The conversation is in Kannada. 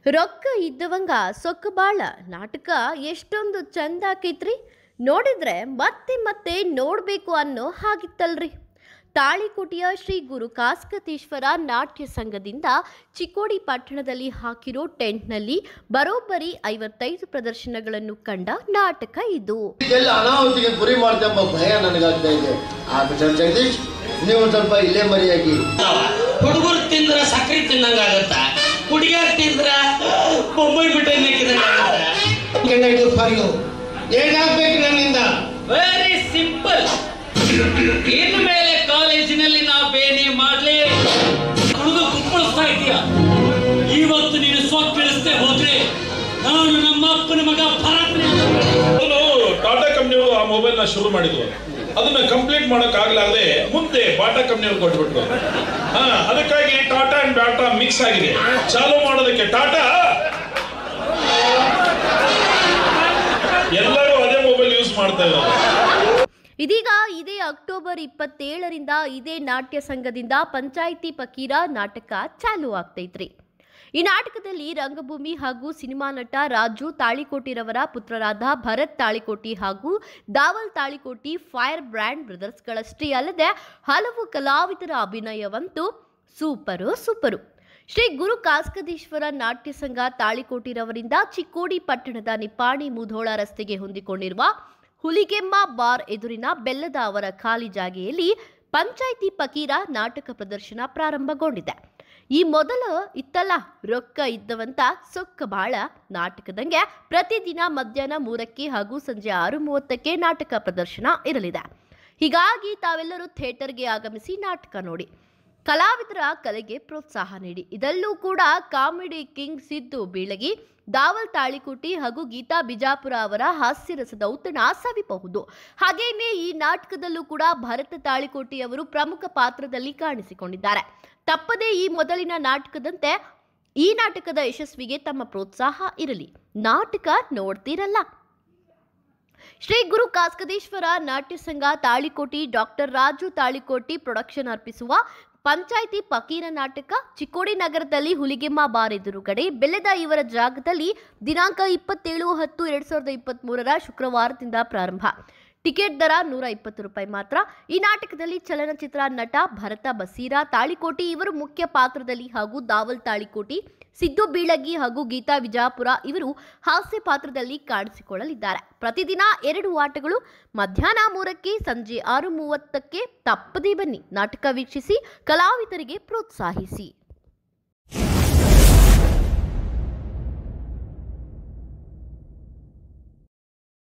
ರೊಕ್ಕ ಇದ್ದವಂಗ ಸೊಕ್ಕ ಬಾಳ ನಾಟಕ ಎಷ್ಟೊಂದು ಚಂದ ಆಕೈತ್ರಿ ನೋಡಿದ್ರೆ ಮತ್ತೆ ಮತ್ತೆ ನೋಡಬೇಕು ಅನ್ನೋ ಹಾಗಿತ್ತಲ್ರಿ ತಾಳಿಕೋಟೆಯ ಶ್ರೀ ಗುರು ಕಾಸ್ಕತೇಶ್ವರ ನಾಟ್ಯ ಸಂಘದಿಂದ ಚಿಕ್ಕೋಡಿ ಪಟ್ಟಣದಲ್ಲಿ ಹಾಕಿರೋ ಟೆಂಟ್ನಲ್ಲಿ ಬರೋಬ್ಬರಿ ಐವತ್ತೈದು ಪ್ರದರ್ಶನಗಳನ್ನು ಕಂಡ ನಾಟಕ ಇದು ಎಲ್ಲಿ ಅನಾಹುತಿಗೆ ಗುರಿ ಮಾಡ್ತೆಂಬ ಭಯ ನನಗಾಗ್ತಾ ಇದೆ ಆ ಮಿಸ್ಟರ್ ಜಗದೀಶ್ ನೀವು ಒಂದ್ ಸ್ವಲ್ಪ ಇಲ್ಲೇ ಮರಿಯಾಗಿ ಹುಡುಗರು ತಿಂದ್ರ ಸಕ್ಕರೆ ತಿನ್ನಂಗ ಆಗತ್ತ ಹುಡುಗಿಯರ್ ತಿಂದ್ರ ಬೊಂಬೈ ಬಿಟ್ಟೆ ಫಾರ್ ಯು ಏನಾಗ್ಬೇಕು ನನ್ನಿಂದ ವೆರಿ ಸಿಂಪಲ್ ಇನ್ನು ಮೇಲೆ ಕಾಲೇಜಿನಲ್ಲಿ ನಾ ಬೇನೆ ಮಾಡ್ಲಿ ಹುಡುಗ ಕುಪ್ಪಳಿಸ್ತಾ ಇದೀಯ ಇವತ್ತು ನೀನು ಸ್ವಕ್ಕಿಳಿಸ್ದೆ ಹೋದ್ರೆ ನಾನು ನಮ್ಮ ಅಪ್ಪನ ಮಗ ಭರತ್ನ ಮೊದಲು ಟಾಟಾ ಕಂಪ್ನಿಯವರು ಆ ಮೊಬೈಲ್ ನ ಶುರು ಮಾಡಿದ್ರು ಅದನ್ನ ಕಂಪ್ಲೀಟ್ ಮಾಡಕ್ ಆಗ್ಲಾರ್ದೆ ಮುಂದೆ ಬಾಟಾ ಕಂಪ್ನಿಯವ್ರು ಕೊಟ್ಬಿಟ್ರು ಹಾ ಅದಕ್ಕಾಗಿ ಟಾಟಾ ಅಂಡ್ ಬಾಟಾ ಮಿಕ್ಸ್ ಆಗಿದೆ ಚಾಲು ಮಾಡೋದಕ್ಕೆ ಟಾಟಾ ಎಲ್ಲರೂ ಅದೇ ಮೊಬೈಲ್ ಯೂಸ್ ಮಾಡ್ತಾ ಇದ್ದಾರೆ ಇದೀಗ ಇದೇ ಅಕ್ಟೋಬರ್ ಇಪ್ಪತ್ತೇಳರಿಂದ ಇದೇ ನಾಟ್ಯ ಸಂಘದಿಂದ ಪಂಚಾಯಿತಿ ಫಕೀರ ನಾಟಕ ಚಾಲು ಆಗ್ತೈತ್ರಿ ಈ ನಾಟಕದಲ್ಲಿ ರಂಗಭೂಮಿ ಹಾಗೂ ಸಿನಿಮಾ ನಟ ರಾಜು ತಾಳಿಕೋಟಿರವರ ಪುತ್ರರಾದ ಭರತ್ ತಾಳಿಕೋಟಿ ಹಾಗೂ ದಾವಲ್ ತಾಳಿಕೋಟಿ ಫೈರ್ ಬ್ರ್ಯಾಂಡ್ ಬ್ರದರ್ಸ್ಗಳಷ್ಟೇ ಅಲ್ಲದೆ ಹಲವು ಕಲಾವಿದರ ಅಭಿನಯವಂತೂ ಸೂಪರು ಸೂಪರು ಶ್ರೀ ಗುರು ಕಾಸ್ಕದೀಶ್ವರ ನಾಟ್ಯ ಸಂಘ ತಾಳಿಕೋಟಿರವರಿಂದ ಚಿಕ್ಕೋಡಿ ಪಟ್ಟಣದ ನಿಪ್ಪಾಣಿ ಮುಧೋಳ ರಸ್ತೆಗೆ ಹೊಂದಿಕೊಂಡಿರುವ ಹುಲಿಗೆಮ್ಮ ಬಾರ್ ಎದುರಿನ ಬೆಲ್ಲದ ಅವರ ಖಾಲಿ ಜಾಗೆಯಲ್ಲಿ ಪಂಚಾಯಿತಿ ಫಕೀರ ನಾಟಕ ಪ್ರದರ್ಶನ ಪ್ರಾರಂಭಗೊಂಡಿದೆ ಈ ಮೊದಲ ಇತ್ತಲ್ಲ ರೊಕ್ಕ ಇದ್ದವಂತ ಸೊಕ್ಕ ಬಾಳ ನಾಟಕದಂಗೆ ಪ್ರತಿದಿನ ಮಧ್ಯಾಹ್ನ ಮೂರಕ್ಕೆ ಹಾಗೂ ಸಂಜೆ ಆರು ಮೂವತ್ತಕ್ಕೆ ನಾಟಕ ಪ್ರದರ್ಶನ ಇರಲಿದೆ ಹೀಗಾಗಿ ತಾವೆಲ್ಲರೂ ಥಿಯೇಟರ್ಗೆ ಆಗಮಿಸಿ ನಾಟಕ ನೋಡಿ ಕಲಾವಿದರ ಕಲೆಗೆ ಪ್ರೋತ್ಸಾಹ ನೀಡಿ ಇದಲ್ಲೂ ಕೂಡ ಕಾಮಿಡಿ ಕಿಂಗ್ ಸಿದ್ದು ಬೀಳಗಿ ದಾವಲ್ ತಾಳಿಕೋಟಿ ಹಾಗೂ ಗೀತಾ ಬಿಜಾಪುರ ಅವರ ಹಾಸ್ಯರಸದ ಔತಣ ಸವಿಬಹುದು ಹಾಗೇನೇ ಈ ನಾಟಕದಲ್ಲೂ ಕೂಡ ಭರತ ತಾಳಿಕೋಟಿ ಅವರು ಪ್ರಮುಖ ಪಾತ್ರದಲ್ಲಿ ಕಾಣಿಸಿಕೊಂಡಿದ್ದಾರೆ ತಪ್ಪದೇ ಈ ಮೊದಲಿನ ನಾಟಕದಂತೆ ಈ ನಾಟಕದ ಯಶಸ್ವಿಗೆ ತಮ್ಮ ಪ್ರೋತ್ಸಾಹ ಇರಲಿ ನಾಟಕ ನೋಡ್ತೀರಲ್ಲ ಶ್ರೀ ಗುರು ಕಾಸ್ಕದೇಶ್ವರ ನಾಟ್ಯ ಸಂಘ ತಾಳಿಕೋಟಿ ಡಾಕ್ಟರ್ ರಾಜು ತಾಳಿಕೋಟಿ ಪ್ರೊಡಕ್ಷನ್ ಅರ್ಪಿಸುವ ಪಂಚಾಯಿತಿ ಫಕೀರ ನಾಟಕ ಚಿಕ್ಕೋಡಿ ನಗರದಲ್ಲಿ ಹುಲಿಗೆಮ್ಮ ಬಾರ್ ಎದುರುಗಡೆ ಬೆಲ್ಲದ ಇವರ ಜಾಗದಲ್ಲಿ ದಿನಾಂಕ ಇಪ್ಪತ್ತೇಳು ಹತ್ತು ಎರಡ್ ಸಾವಿರದ ಇಪ್ಪತ್ತ್ ಮೂರರ ಶುಕ್ರವಾರದಿಂದ ಪ್ರಾರಂಭ ಟಿಕೆಟ್ ದರ ನೂರ ಇಪ್ಪತ್ತು ರೂಪಾಯಿ ಮಾತ್ರ ಈ ನಾಟಕದಲ್ಲಿ ಚಲನಚಿತ್ರ ನಟ ಭರತ ಬಸೀರಾ ತಾಳಿಕೋಟಿ ಇವರು ಮುಖ್ಯ ಪಾತ್ರದಲ್ಲಿ ಹಾಗೂ ದಾವಲ್ ತಾಳಿಕೋಟಿ ಸಿದ್ದು ಬೀಳಗಿ ಹಾಗೂ ಗೀತಾ ವಿಜಾಪುರ ಇವರು ಹಾಸ್ಯ ಪಾತ್ರದಲ್ಲಿ ಕಾಣಿಸಿಕೊಳ್ಳಲಿದ್ದಾರೆ ಪ್ರತಿದಿನ ಎರಡು ಆಟಗಳು ಮಧ್ಯಾಹ್ನ ಮೂರಕ್ಕೆ ಸಂಜೆ ಆರು ಮೂವತ್ತಕ್ಕೆ ತಪ್ಪದೇ ಬನ್ನಿ ನಾಟಕ ವೀಕ್ಷಿಸಿ ಕಲಾವಿದರಿಗೆ ಪ್ರೋತ್ಸಾಹಿಸಿ